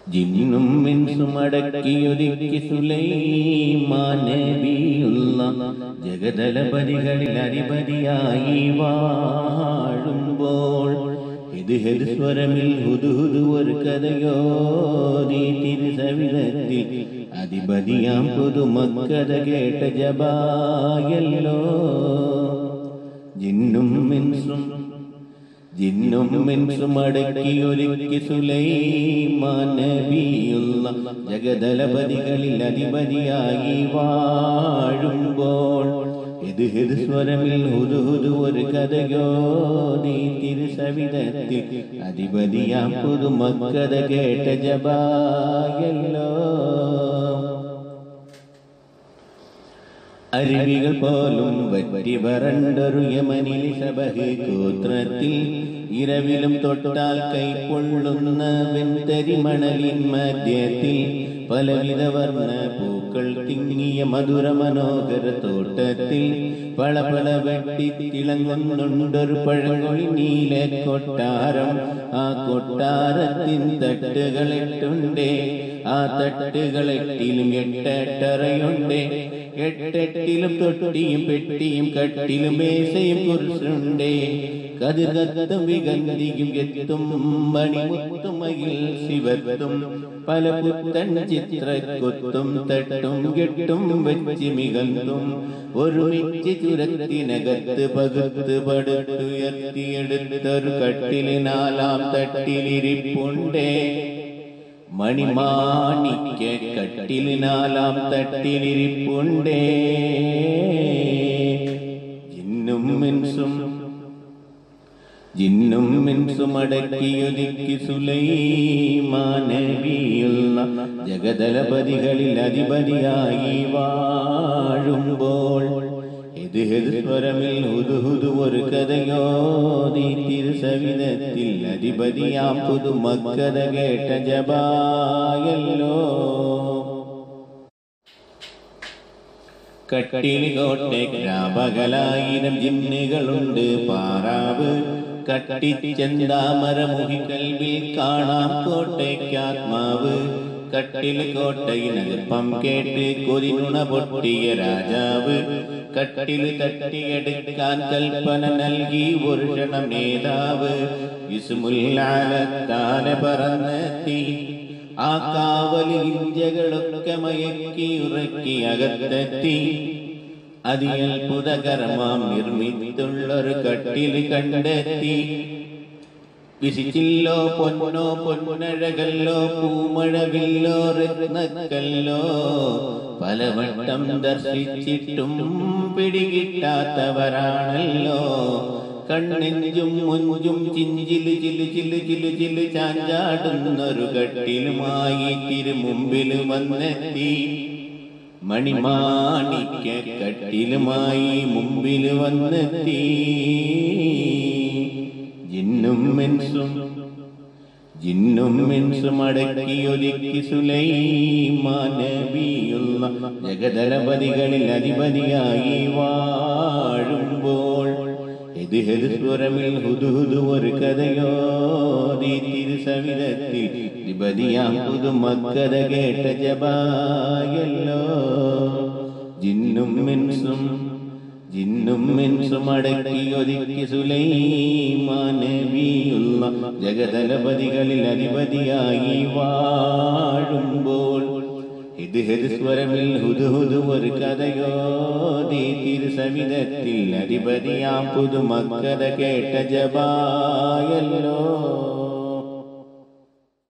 ജിന്നും മിൻസും അടക്കിയൊരുക്കി സുലൈമാൻ നബിയുള്ള ജഗദലപതികളിൽ അധിപതിയായി വാഴുമ്പോൾ ഇത് ഹെരുസ്വരമിൽ ഹുദുഹുദു ഒരു കഥയോതി തിരുസവിധത്തിൽ അധിപതിയാം പുതുമക്കഥ കേട്ട ജബായല്ലോ ജിന്നും മിൻസും ജിന്നും മിൻസും അടക്കിയൊരുക്കി സുലൈമാൻ നബിയുള്ള ജഗദലപതികളിൽ അധിപതിയായി വാഴുമ്പോൾ ഇത് ഹൃസ്വരമിൽ ഹുദുഹുദു ഒരു കഥയോതി തിരുസവിധത്തിൽ അധിപതിയാം പുതുമക്കഥ കേട്ട ജബായല്ലോ അരുവികൾ പോലും വറ്റി വരണ്ടൊരു യമനിൽ സബഹ് ഗോത്രത്തിൽ ഇരവിലും തൊട്ടാൽ കൈപ്പൊള്ളുന്ന വെന്തരി മണലിൻ മധ്യത്തിൽ പലവിധ വർണ്ണ പൂക്കൾ തിങ്ങിയ മധുര മനോഹര തോട്ടത്തിൽ പളപള വെട്ടി തിളങ്ങുന്നുണ്ടൊരു പഴങ്ങൊളി നീല കൊട്ടാരം ആ കൊട്ടാരത്തിൻ തട്ടുകളെട്ടുണ്ടേ ആ തട്ടുകളെട്ടിലും എട്ടെട്ടറയുണ്ടേ എട്ടെട്ടിലും തൊട്ടിയും പെട്ടിയും കട്ടിലും മേശയും കുറിച്ചുണ്ടേ കതിർകത്തും വിഗന്ധിയും എത്തും മണിമുത്തുമയിൽ ശിവത്തും പല പുത്തൻ ചിത്രക്കൊത്തും തട്ടും കെട്ടും വെച്ച് മികന്തും ഒരുമിച്ച് ചുരത്തിനകത്ത് പകുത്ത് പടുത്തുയർത്തിയെടുത്തൊരു കട്ടില് നാലാം തട്ടിലിരിപ്പുണ്ടേ മണിമാണിക്ക കട്ടിൽ നാലാം തട്ടിലിരിപ്പുണ്ടേ ജിന്നും മിൻസും ജിന്നും മിൻസും അടക്കിയൊതുക്കി സുലൈമാൻ നബിയുള്ള ജഗദലപതികളിൽ അധിപതിയായി വാഴുമ്പോൾ ഇത് ഹൃസ്വരമിൽ ഹുതുഹുതു ഒരു കഥയോതി തിരുസവിധത്തിൽ അധിപതിയാം പുതുമക്കഥ കേട്ട ജബായല്ലോ കട്ടിലി കോട്ടയ്ക്കാപകലായിരം ജിന്നുകളുണ്ട് പാറാവ് കട്ടിച്ചെന്താമരമുഖി കൽവിൽ കാണാം കോട്ടയ്ക്കാത്മാവ് കട്ടിൽ കോട്ടയിനകപ്പം കേട്ട് കൊതിനുണ പൊട്ടിയ രാജാവ് കട്ടിൽ തട്ടിയെടുക്കാൻ കൽപ്പന നൽകി ഒരു ക്ഷണം നേതാവ് വിസുമുല്ലാലത്താല പറന്നെത്തി ആ കാവലി ഇന്ത്യകളൊക്കെ മയക്കി ഉറക്കി അകത്തെത്തി അതിയത്ഭുതകരമാം നിർമ്മിത്തുള്ളൊരു കട്ടിൽ കണ്ടെത്തി വിസിച്ചില്ലോ പൊന്നോ പൊന്നഴകല്ലോ പൂമഴവില്ലോ രത്നക്കല്ലോ പലവട്ടം ദർശിച്ചിട്ടും പിടികിട്ടാത്തവരാണല്ലോ കണ്ണെഞ്ചും മുഞ്ചും ചിഞ്ചില് ചില് ചില് ചില് ചില് ചാഞ്ചാടുന്നൊരു കട്ടിലുമായി തിരുമുമ്പിൽ വന്നെത്തി മണിമാണിക്ക കട്ടിലുമായി മുമ്പിൽ വന്നെത്തി ജിന്നും മെൻസും ജിന്നും മെൻസും അടക്കിയൊരുക്കി സുലൈമാൻ നബിയുള്ള ജഗദലപതികളിൽ അധിപതിയായി വാഴുമ്പോൾ ഇത് ഹെതുസ്വരമിൽ ഹുദുഹുദു ഒരു കഥയോതി തിരുസവിധത്തിൽ ദ്വിപതിയാം പുതുമക്കഥ കേട്ട ജബായല്ലോ ജിന്നും മെൻസും ജിന്നും മെൻസും അടക്കി ഒതുക്കി സുലൈമാൻ നബിയുള്ള ജഗദലപതികളിൽ അധിപതിയായി വാഴുമ്പോൾ ഇത് ഹരിസ്വരമിൽ ഹുദുഹുദു ഒരു കഥയോതി തിരുസവിധത്തിൽ അധിപതിയാം പുതുമക്കഥ കേട്ട ജബായല്ലോ